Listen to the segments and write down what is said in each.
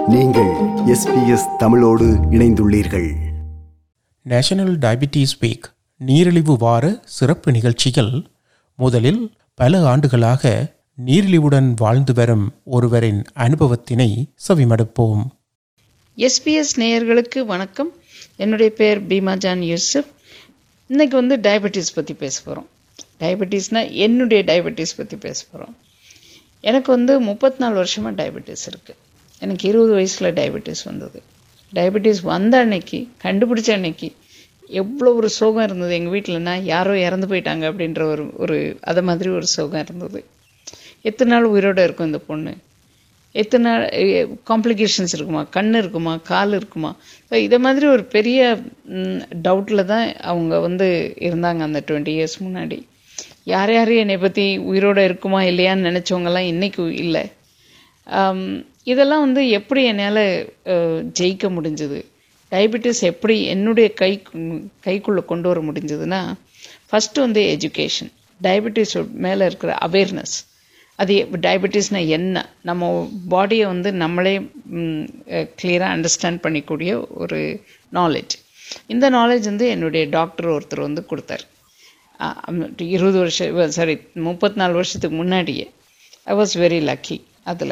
நீங்கள் எஸ்பிஎஸ் தமிழோடு இணைந்துள்ளீர்கள் நேஷனல் டயபிட்டீஸ் வீக் நீரிழிவு வார சிறப்பு நிகழ்ச்சியில் முதலில் பல ஆண்டுகளாக நீரிழிவுடன் வாழ்ந்து வரும் ஒருவரின் அனுபவத்தினை செவிமடுப்போம் எஸ்பிஎஸ் நேயர்களுக்கு வணக்கம் என்னுடைய பேர் பீமா ஜான் யூசுப் இன்னைக்கு வந்து டயபெட்டிஸ் பற்றி பேச போகிறோம் டயபெட்டிஸ்னால் என்னுடைய டயபெட்டிஸ் பற்றி பேச போகிறோம் எனக்கு வந்து முப்பத்தி நாலு வருஷமாக டயபெட்டிஸ் இருக்குது எனக்கு இருபது வயசில் டயபெட்டிஸ் வந்தது டயபெட்டிஸ் வந்த அன்னைக்கு கண்டுபிடிச்ச அன்னைக்கு எவ்வளோ ஒரு சோகம் இருந்தது எங்கள் வீட்டிலனா யாரோ இறந்து போயிட்டாங்க அப்படின்ற ஒரு ஒரு அதை மாதிரி ஒரு சோகம் இருந்தது எத்தனை நாள் உயிரோடு இருக்கும் இந்த பொண்ணு எத்தனை நாள் காம்ப்ளிகேஷன்ஸ் இருக்குமா கண் இருக்குமா கால் இருக்குமா ஸோ இதை மாதிரி ஒரு பெரிய டவுட்டில் தான் அவங்க வந்து இருந்தாங்க அந்த டுவெண்ட்டி இயர்ஸ் முன்னாடி யார் யார் என்னை பற்றி உயிரோடு இருக்குமா இல்லையான்னு நினச்சவங்கலாம் இன்றைக்கி இல்லை ஆம், இதெல்லாம் வந்து எப்படி என்னால் ஜெயிக்க முடிஞ்சது டயபெட்டிஸ் எப்படி என்னுடைய கை கைக்குள்ளே கொண்டு வர முடிஞ்சதுன்னா ஃபஸ்ட்டு வந்து எஜுகேஷன் டயபெட்டிஸ் மேலே இருக்கிற அவேர்னஸ் அது டயபெட்டிஸ்னால் என்ன நம்ம பாடியை வந்து நம்மளே கிளியராக அண்டர்ஸ்டாண்ட் பண்ணிக்கூடிய ஒரு நாலேஜ் இந்த நாலேஜ் வந்து என்னுடைய டாக்டர் ஒருத்தர் வந்து கொடுத்தாரு அஹ் அம்- இருபது வருஷம் சாரி முப்பத்தி நாலு வருஷத்துக்கு முன்னாடியே ஐ வாஸ் வெரி லக்கி அதில்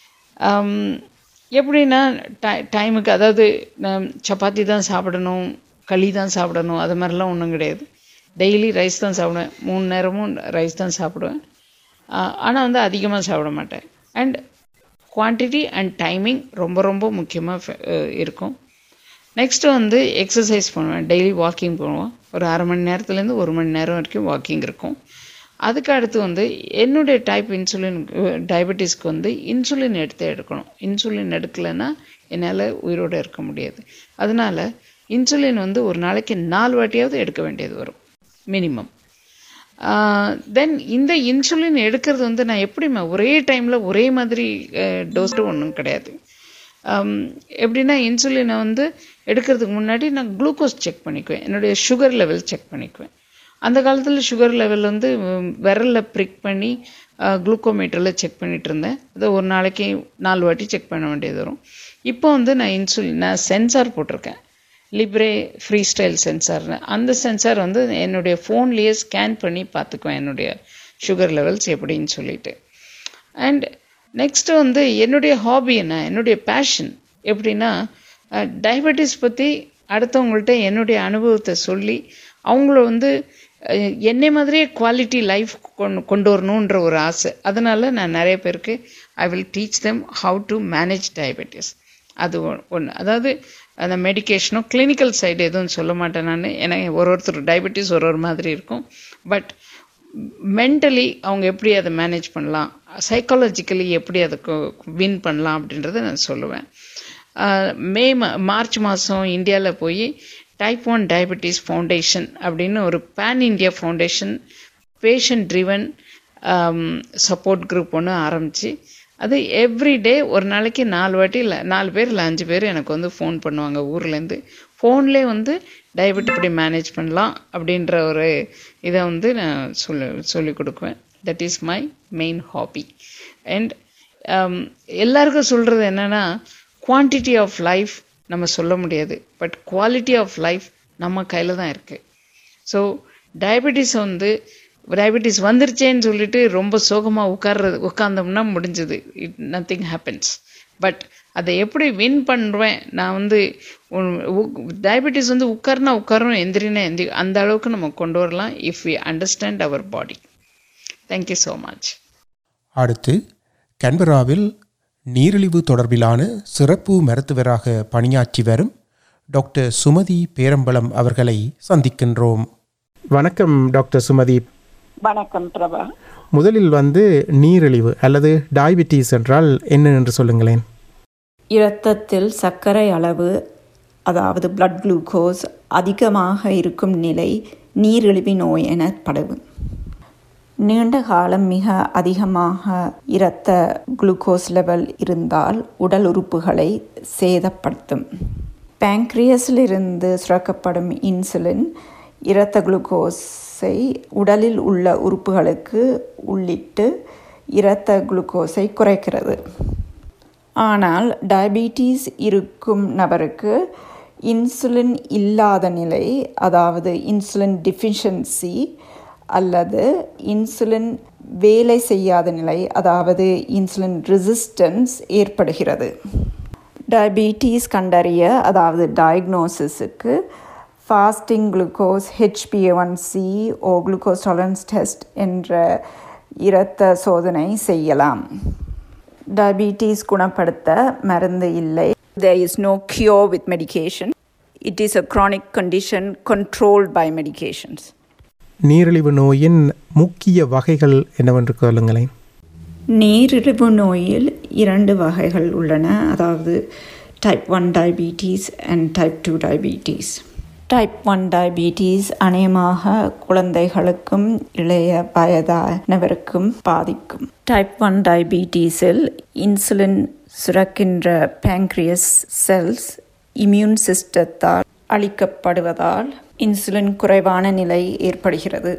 எப்படின்னா டை டைமுக்கு அதாவது நான் சப்பாத்தி தான் சாப்பிடணும் களி தான் சாப்பிடணும் அது மாதிரிலாம் ஒன்றும் கிடையாது டெய்லி ரைஸ் தான் சாப்பிடுவேன் மூணு நேரமும் ரைஸ் தான் சாப்பிடுவேன் ஆனால் வந்து அதிகமாக சாப்பிட மாட்டேன் அண்ட் குவான்டிட்டி அண்ட் டைமிங் ரொம்ப ரொம்ப முக்கியமாக இருக்கும் நெக்ஸ்ட்டு வந்து எக்ஸசைஸ் பண்ணுவேன் டெய்லி வாக்கிங் போவேன் ஒரு அரை மணி நேரத்துலேருந்து ஒரு மணி நேரம் வரைக்கும் வாக்கிங் இருக்கும் அதுக்கு அடுத்து வந்து என்னுடைய டைப் இன்சுலின் டயபெட்டிஸ்க்கு வந்து இன்சுலின் எடுத்து எடுக்கணும் இன்சுலின் எடுக்கலைன்னா என்னால் உயிரோடு இருக்க முடியாது அதனால இன்சுலின் வந்து ஒரு நாளைக்கு நாலு வாட்டியாவது எடுக்க வேண்டியது வரும் மினிமம் தென் இந்த இன்சுலின் எடுக்கிறது வந்து நான் எப்படிம்மா ஒரே டைமில் ஒரே மாதிரி டோஸ்ட்டு ஒன்றும் கிடையாது ஆம், எப்படின்னா இன்சுலினை வந்து எடுக்கிறதுக்கு முன்னாடி நான் குளுக்கோஸ் செக் பண்ணிக்குவேன் என்னுடைய சுகர் லெவல் செக் பண்ணிக்குவேன் அந்த காலத்தில் சுகர் லெவல் வந்து ம், விரல்ல ப்ரிக் பண்ணி குளுக்கோமீட்டரில் செக் பண்ணிட்டு இருந்தேன் அதை ஒரு நாளைக்கு நாலு வாட்டி செக் பண்ண வேண்டியது வரும் இப்போ வந்து நான் இன்சுலின் நான் சென்சார் போட்டிருக்கேன் லிப்ரே ஃப்ரீ ஸ்டைல் சென்சார்னு அந்த சென்சார் வந்து என்னுடைய ஃபோன்லேயே ஸ்கேன் பண்ணி பார்த்துக்குவேன் என்னுடைய சுகர் லெவல்ஸ் எப்படின்னு சொல்லிட்டு அண்ட் நெக்ஸ்ட் வந்து என்னுடைய ஹாபி என்ன என்னுடைய பேஷன் எப்படின்னா டயபெட்டிஸ் பற்றி அடுத்தவங்கள்ட்ட என்னுடைய அனுபவத்தை சொல்லி அவங்கள வந்து அஹ், என்னை மாதிரியே குவாலிட்டி லைஃப் கொண்டு கொண்டு வரணுன்ற ஒரு ஆசை அதனால நான் நிறைய பேருக்கு I will teach them how to manage diabetes அது ஒன்று அதாவது அந்த மெடிகேஷனோ கிளினிக்கல் சைடு எதுவும் சொல்ல மாட்டேன் நான் ஏன்னா ஒரு ஒருத்தர் டயபெட்டிஸ் ஒரு ஒரு மாதிரி இருக்கும் பட் மென்டலி அவங்க எப்படி அதை மேனேஜ் பண்ணலாம் சைக்காலஜிக்கலி எப்படி அதை வின் பண்ணலாம் அப்படின்றத நான் சொல்லுவேன் ஆஹ் மே மா மார்ச் மாதம் இந்தியாவில் போய் டைப் ஒன் டயபெட்டிஸ் ஃபவுண்டேஷன் அப்படின்னு ஒரு pan India foundation patient driven support group ஒன்று ஆரம்பித்து அது எவ்ரி டே ஒரு நாளைக்கு நாலு வாட்டி இல்லை நாலு பேர் இல்லை அஞ்சு பேர் எனக்கு வந்து ஃபோன் பண்ணுவாங்க ஊர்லேருந்து ஃபோன்லேயே வந்து டயபெட் இப்படி மேனேஜ் பண்ணலாம் அப்படின்ற ஒரு இதை வந்து நான் சொல்லி சொல்லிக் கொடுக்குவேன் that is my main hobby and எல்லாருக்கும் சொல்கிறது என்னென்னா குவான்டிட்டி ஆஃப் லைஃப் நம்ம சொல்ல முடியாது பட் குவாலிட்டி ஆஃப் லைஃப் நம்ம கையில் தான் இருக்குது ஸோ டயபெட்டிஸ் வந்து டயபெட்டிஸ் வந்துருச்சேன்னு சொல்லிட்டு ரொம்ப சோகமாக உட்கார்றது உட்கார்ந்தோம்னா முடிஞ்சது இட் நத்திங் ஹேப்பன்ஸ் பட் அதை எப்படி வின் பண்ணுவேன் நான் வந்து டயபெட்டிஸ் வந்து உட்கார்னா உட்காரணும் எந்திரினா எந்திரி அந்த அளவுக்கு நம்ம கொண்டு வரலாம் if we understand our body thank you so much அடுத்து கன்பராவில் நீரிழிவு தொடர்பிலான சிறப்பு மருத்துவராக பணியாற்றி வரும் டாக்டர் சுமதி பேரம்பலம் அவர்களை சந்திக்கின்றோம் வணக்கம் டாக்டர் சுமதி வணக்கம் பிரபா முதலில் வந்து நீரிழிவு அல்லது டயபிட்டிஸ் என்றால் என்ன என்று சொல்லுங்களேன் இரத்தத்தில் சர்க்கரை அளவு அதாவது பிளட் குளுக்கோஸ் அதிகமாக இருக்கும் நிலை நீரிழிவு நோய் எனப்படுது நீண்ட காலம் மிக அதிகமாக இரத்த குளுக்கோஸ் லெவல் இருந்தால் உடல் உறுப்புகளை சேதப்படுத்தும் பேங்க்ரியஸிலிருந்து சுரக்கப்படும் இன்சுலின் இரத்த குளுக்கோஸை உடலில் உள்ள உறுப்புகளுக்கு உள்ளிட்டு இரத்த குளுக்கோஸை குறைக்கிறது ஆனால் டயபெட்டிஸ் இருக்கும் நபருக்கு இன்சுலின் இல்லாத நிலை அதாவது இன்சுலின் டிஃபிஷியன்சி அல்லது இன்சுலின் வேலை செய்யாத நிலை அதாவது இன்சுலின் ரெசிஸ்டன்ஸ் ஏற்படுகிறது டயபெட்டிஸ் கண்டறிய அதாவது டயக்னோசிஸுக்கு fasting glucose H B A one C or glucose tolerance test என்ற இரத்த சோதனை செய்யலாம் டயபெட்டிஸ் குணப்படுத்த மருந்து இல்லை there is no cure with medication it is a chronic condition controlled by medications நீரிழிவு நோயின் முக்கிய வகைகள் என்னவென்று சொல்லுங்களேன் நீரிழிவு நோயில் இரண்டு வகைகள் உள்ளன அதாவது type one diabetes and type two diabetes type one diabetes அநேகமாக குழந்தைகளுக்கும் இளைய வயதானவருக்கும் பாதிக்கும் டைப் ஒன் டயபெட்டிஸில் இன்சுலின் சுரக்கின்ற பேங்க்ரியஸ் செல்ஸ் இம்யூன் சிஸ்டத்தால் அளிக்கப்படுவதால் இன்சுலின் குறைவான நிலை ஏற்படுகிறது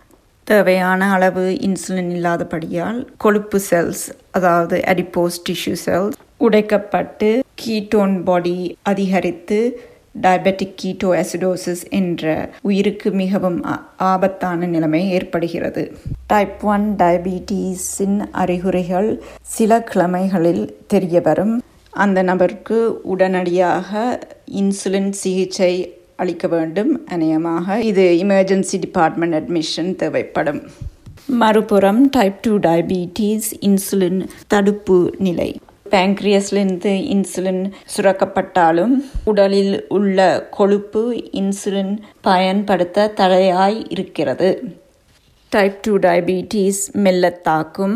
தேவையான அளவு இன்சுலின் இல்லாதபடியால் கொழுப்பு செல்ஸ் அதாவது அடிப்போஸ் டிஷ்யூ செல்ஸ் உடைக்கப்பட்டு கீட்டோன் பாடி அதிகரித்து டயபெட்டிக் கீட்டோ அசிடோசிஸ் என்ற உயிருக்கு மிகவும் ஆ- ஆபத்தான நிலைமை ஏற்படுகிறது டைப் ஒன் டயபெட்டிஸின் அறிகுறிகள் சில கிழமைகளில் தெரிய வரும் அந்த நபருக்கு உடனடியாக இன்சுலின் சிகிச்சை அளிக்க வேண்டும் அநேகமாக இது எமர்ஜென்சி டிபார்ட்மெண்ட் அட்மிஷன் தேவைப்படும் மறுபுறம் டைப் டூ டயபெட்டிஸ் இன்சுலின் தடுப்பு நிலை பேங்க்ரியஸ்லேருந்து இன்சுலின் சுரக்கப்பட்டாலும் உடலில் உள்ள கொழுப்பு இன்சுலின் பயன்படுத்த தடையாய் இருக்கிறது டைப் டூ டயபெட்டிஸ் மெல்ல தாக்கும்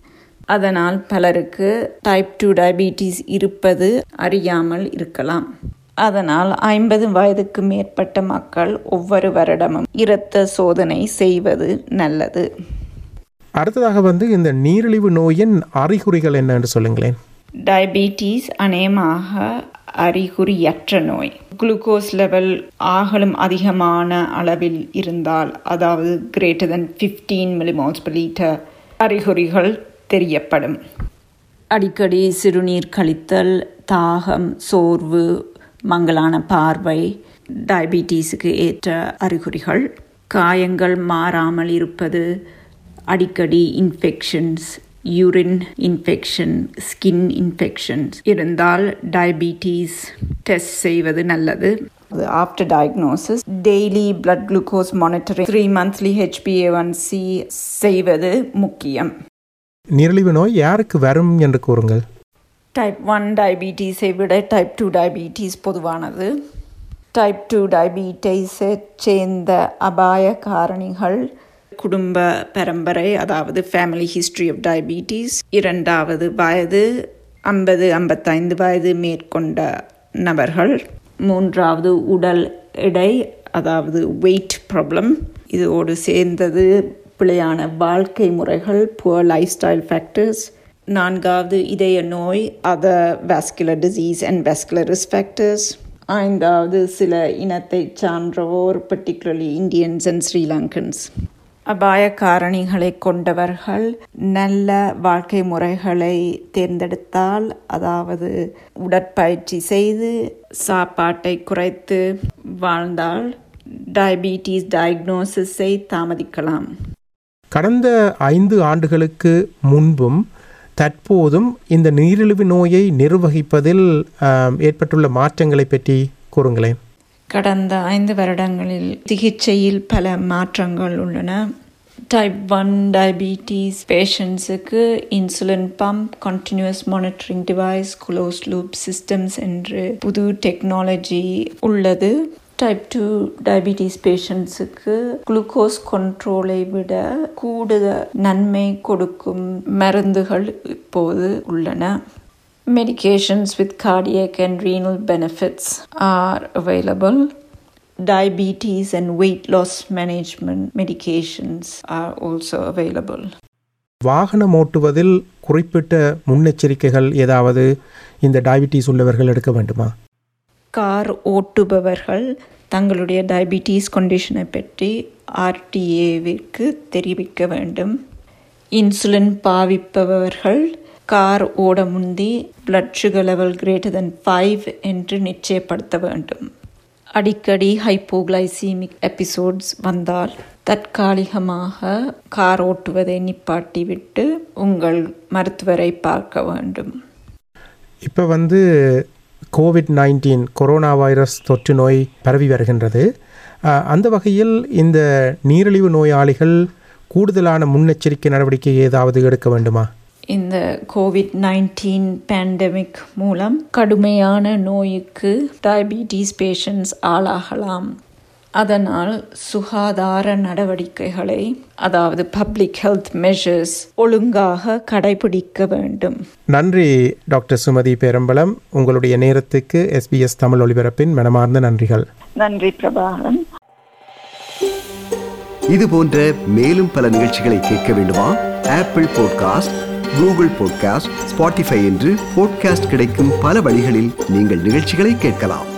அதனால் பலருக்கு டைப் டூ டயபெட்டிஸ் இருப்பது அறியாமல் இருக்கலாம் அதனால் ஐம்பது வயதுக்கு மேற்பட்ட மக்கள் ஒவ்வொரு வருடமும் இரத்த சோதனை செய்வது நல்லது அடுத்ததாக வந்து இந்த நீரிழிவு நோயின் அறிகுறிகள் என்னன்னு சொல்லுங்களேன் டயபெட்டிஸ் அநேகமாக அறிகுறியற்ற நோய் குளுக்கோஸ் லெவல் ஆகலும் அதிகமான அளவில் இருந்தால் அதாவது greater than fifteen millimoles per liter அறிகுறிகள் தெரியப்படும் அடிக்கடி சிறுநீர் கழித்தல் தாகம் சோர்வு மங்கலான பார்வை டயபெட்டிஸுக்கு ஏற்ற அறிகுறிகள் காயங்கள் மாறாமல் இருப்பது அடிக்கடி infections urine infection skin infections இருந்தால் டயபெட்டிஸ் டெஸ்ட் செய்வது நல்லது after diagnosis daily blood glucose monitoring three monthly H B A செய்வது முக்கியம் நீரிழிவு நோய் யாருக்கு வரும் என்று கூறுங்கள் டைப் ஒன் டயபெட்டிஸை விட டைப் டூ டயபெட்டிஸ் பொதுவானது டைப் டூ டயபெட்டிஸை சேர்ந்த அபாய காரணிகள் குடும்ப பரம்பரை அதாவது ஃபேமிலி ஹிஸ்டரி ஆஃப் டயபெட்டிஸ் இரண்டாவது வயது ஐம்பது ஐம்பத்தைந்து வயது மேற்கொண்ட நபர்கள் மூன்றாவது உடல் எடை அதாவது வெயிட் ப்ராப்ளம் இதோடு சேர்ந்தது பிழையான வாழ்க்கை முறைகள் புவர் லைஃப் ஸ்டைல் ஃபேக்டர்ஸ் நான்காவது இதய நோய் other vascular disease and vascular risk factors ஐந்தாவது சில இனத்தை சான்றவோர் பர்டிகுலர்லி இந்தியன்ஸ் அண்ட் ஸ்ரீலங்கன்ஸ் அபாய காரணிகளை கொண்டவர்கள் நல்ல வாழ்க்கை முறைகளை தேர்ந்தெடுத்தால் அதாவது உடற்பயிற்சி செய்து சாப்பாட்டை குறைத்து வாழ்ந்தால் டயபெட்டிஸ் டயக்னோசிஸை தாமதிக்கலாம் கடந்த ஐந்து ஆண்டுகளுக்கு முன்பும் தற்போதும் இந்த நீரிழிவு நோயை நிர்வகிப்பதில் ஆம், ஏற்பட்டுள்ள மாற்றங்களை பற்றி கூறுங்களேன் கடந்த ஐந்து வருடங்களில் சிகிச்சையில் பல மாற்றங்கள் உள்ளன டைப் ஒன் டயபெட்டிஸ் பேஷண்ட்ஸுக்கு insulin pump continuous monitoring device close loop systems என்று புது டெக்னாலஜி உள்ளது டைப் டூ டயபெட்டிஸ் பேஷண்ட்ஸுக்கு குளுக்கோஸ் கண்ட்ரோலை விட கூடுதல் நன்மை கொடுக்கும் மருந்துகள் இப்போது உள்ளன Medications with cardiac and renal benefits are available. Diabetes and weight loss management medications are also available. வாகனம் ஓட்டுவதில் குறிப்பிட்ட முன்னெச்சரிக்கைகள் ஏதாவது இந்த டயபிட்டிஸ் உள்ளவர்கள் எடுக்க வேண்டுமா கார் ஓட்டுபவர்கள் தங்களுடைய டயபிட்டிஸ் கண்டிஷனை பற்றி ஆர்டிஏவிற்கு தெரிவிக்க வேண்டும் இன்சுலின் பாவிப்பவர்கள் கார் ஓட முந்தி blood sugar level greater than five என்று நிச்சயப்படுத்த வேண்டும் அடிக்கடி ஹைப்போகிளைசீமிக் எபிசோட்ஸ் வந்தால் தற்காலிகமாக கார் ஓட்டுவதை நிப்பாட்டிவிட்டு உங்கள் மருத்துவரை பார்க்க வேண்டும் இப்போ வந்து கோவிட் நைன்டீன் கொரோனா வைரஸ் தொற்று நோய் பரவி வருகின்றது அஹ், அந்த வகையில் இந்த நீரிழிவு நோயாளிகள் கூடுதலான முன்னெச்சரிக்கை நடவடிக்கை ஏதாவது எடுக்க வேண்டுமா இந்த கோவிட் நைன்டீன் பேண்டமிக் மூலம் கடுமையான நோய்க்கு டயபிட்டிஸ் பேஷண்ட்ஸ் ஆளாகலாம் அதனால் சுகாதார நடவடிக்கைகளை அதாவது பப்ளிக் ஹெல்த் மெஷர்ஸ் ஒழுங்காக கடைபிடிக்க வேண்டும் நன்றி டாக்டர் சுமதி பேரம்பலம் உங்களுடைய நேரத்துக்கு எஸ்பிஎஸ் தமிழ் ஒலிபரப்பின் மனமார்ந்த நன்றிகள் நன்றி பிரபாகரன் இது போன்ற மேலும் பல நிகழ்ச்சிகளை கேட்க வேண்டுமா Apple podcast Google podcast Spotify என்று பாட்காஸ்ட் கிடைக்கும் பல வழிகளில் நீங்கள் நிகழ்ச்சிகளை கேட்கலாம்